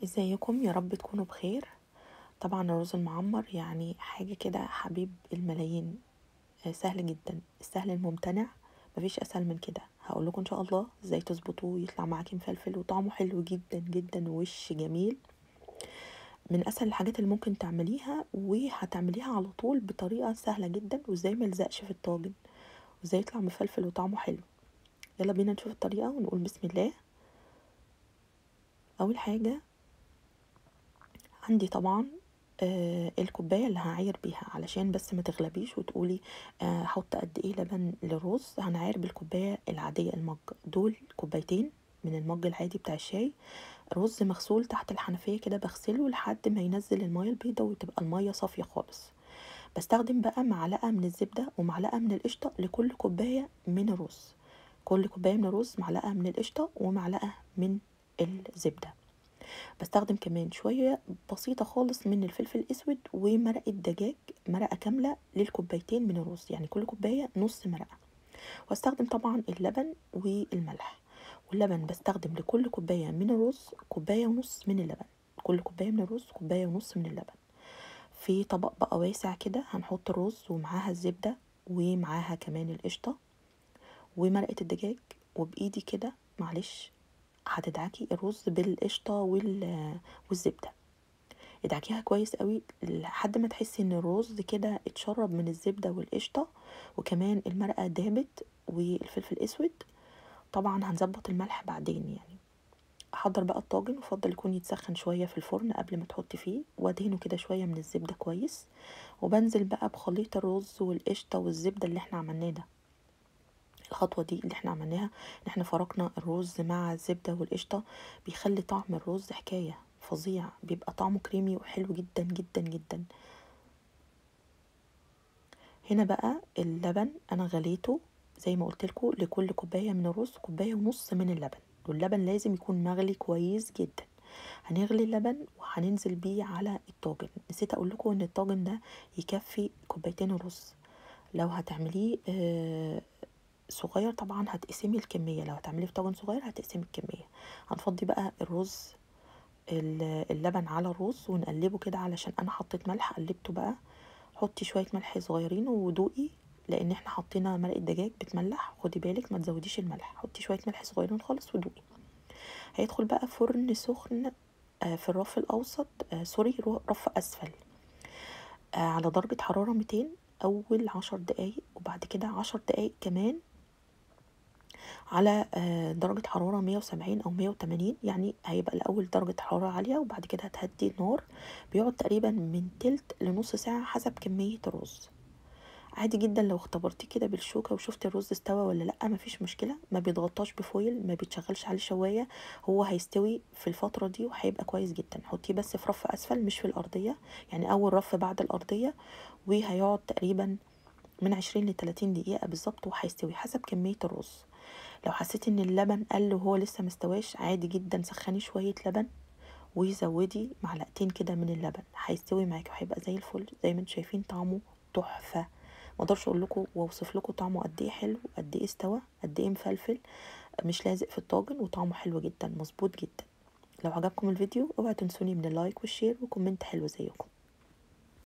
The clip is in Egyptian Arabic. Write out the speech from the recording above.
ازيكم يا رب تكونوا بخير طبعا الرز المعمر يعني حاجة كده حبيب الملايين آه، سهل جدا السهل الممتنع مفيش اسهل من كده هقول لكم ان شاء الله ازاي تظبطوه يطلع معاكي مفلفل وطعمه حلو جدا جدا ووش جميل من اسهل الحاجات اللي ممكن تعمليها وهتعمليها على طول بطريقة سهلة جدا وازاي ملزقش في الطاجن وازاي يطلع مفلفل وطعمه حلو يلا بينا نشوف الطريقة ونقول بسم الله اول حاجة عندي طبعا آه الكوبايه اللي هعاير بيها علشان بس ما تغلبيش وتقولي آه هحط قد ايه لبن للرز هنعاير بالكوبايه العاديه المج دول كوبايتين من المج العادي بتاع الشاي رز مغسول تحت الحنفيه كده بغسله لحد ما ينزل الميه البيضه وتبقى الميه صافيه خالص بستخدم بقى معلقه من الزبده ومعلقه من القشطه لكل كوبايه من الرز كل كوبايه من الرز معلقه من القشطه ومعلقه من الزبده بستخدم كمان شوية بسيطة خالص من الفلفل الأسود ومرقة دجاج مرقة كاملة للكوبايتين من الرز يعني كل كوباية نص مرقة واستخدم طبعا اللبن والملح واللبن بستخدم لكل كوباية من الرز كوباية ونص من اللبن كل كوباية من الرز كوباية ونص من اللبن في طبق بقى واسع كده هنحط الرز ومعاها الزبدة ومعاها كمان القشطة ومرقة الدجاج وبإيدي كده معلش هتدعكي الرز بالقشطة والزبدة ادعكيها كويس قوي لحد ما تحسي ان الرز كده اتشرب من الزبدة والقشطة وكمان المرقة دابت والفلفل الاسود طبعا هنظبط الملح بعدين يعني احضر بقى الطاجن وفضل يكون يتسخن شويه في الفرن قبل ما تحطي فيه وادهنه كده شويه من الزبده كويس وبنزل بقى بخليط الرز والقشطه والزبده اللي احنا عملناه ده الخطوة دي اللي احنا عملناها ان احنا فرقنا الرز مع الزبدة والقشطة بيخلي طعم الرز حكاية فظيع بيبقى طعمه كريمي وحلو جدا جدا جدا هنا بقى اللبن انا غليته زي ما قلت لكم لكل كوباية من الرز كوباية ونص من اللبن واللبن لازم يكون مغلي كويس جدا هنغلي اللبن وهننزل بيه على الطاجن نسيت اقول لكم ان الطاجن ده يكفي كوبايتين الرز لو هتعمليه آه صغير طبعا هتقسمي الكمية لو هتعمليه في طاجن صغير هتقسمي الكمية هنفضي بقى الرز اللبن على الرز ونقلبه كده علشان انا حطيت ملح قلبته بقى حطي شوية ملح صغيرين ودوقي لان احنا حطينا مرقة دجاج بتملح خدي بالك ما تزوديش الملح حطي شوية ملح صغيرين خالص ودوقي هيدخل بقى فرن سخن في الرف الاوسط سوري رف اسفل على درجة حرارة 200 اول عشر دقايق وبعد كده عشر دقايق كمان على درجة حرارة 170 أو 180 يعني هيبقى الأول درجة حرارة عالية وبعد كده هتهدي النار بيقعد تقريبا من تلت لنص ساعة حسب كمية الرز عادي جدا لو اختبرتيه كده بالشوكة وشفتي الرز استوى ولا لأ مفيش مشكلة ما بيضغطاش بفويل ما بيتشغلش عليه شواية هو هيستوي في الفترة دي وهيبقى كويس جدا حطيه بس في رف أسفل مش في الأرضية يعني أول رف بعد الأرضية وهيقعد تقريبا من عشرين لتلاتين دقيقة بالظبط وهيستوي حسب كمية الرز لو حسيتي ان اللبن قل وهو لسه مستواش عادي جدا سخني شوية لبن وزودي معلقتين كده من اللبن هيستوي معاكي وهيبقى زي الفل زي ما انتم شايفين طعمه تحفة مقدرش اقول لكم واوصف لكم طعمه قد ايه حلو قد ايه استوى قد ايه مفلفل مش لازق في الطاجن وطعمه حلو جدا مظبوط جدا لو عجبكم الفيديو اوعوا تنسوني من اللايك والشير وكومنت حلو زيكم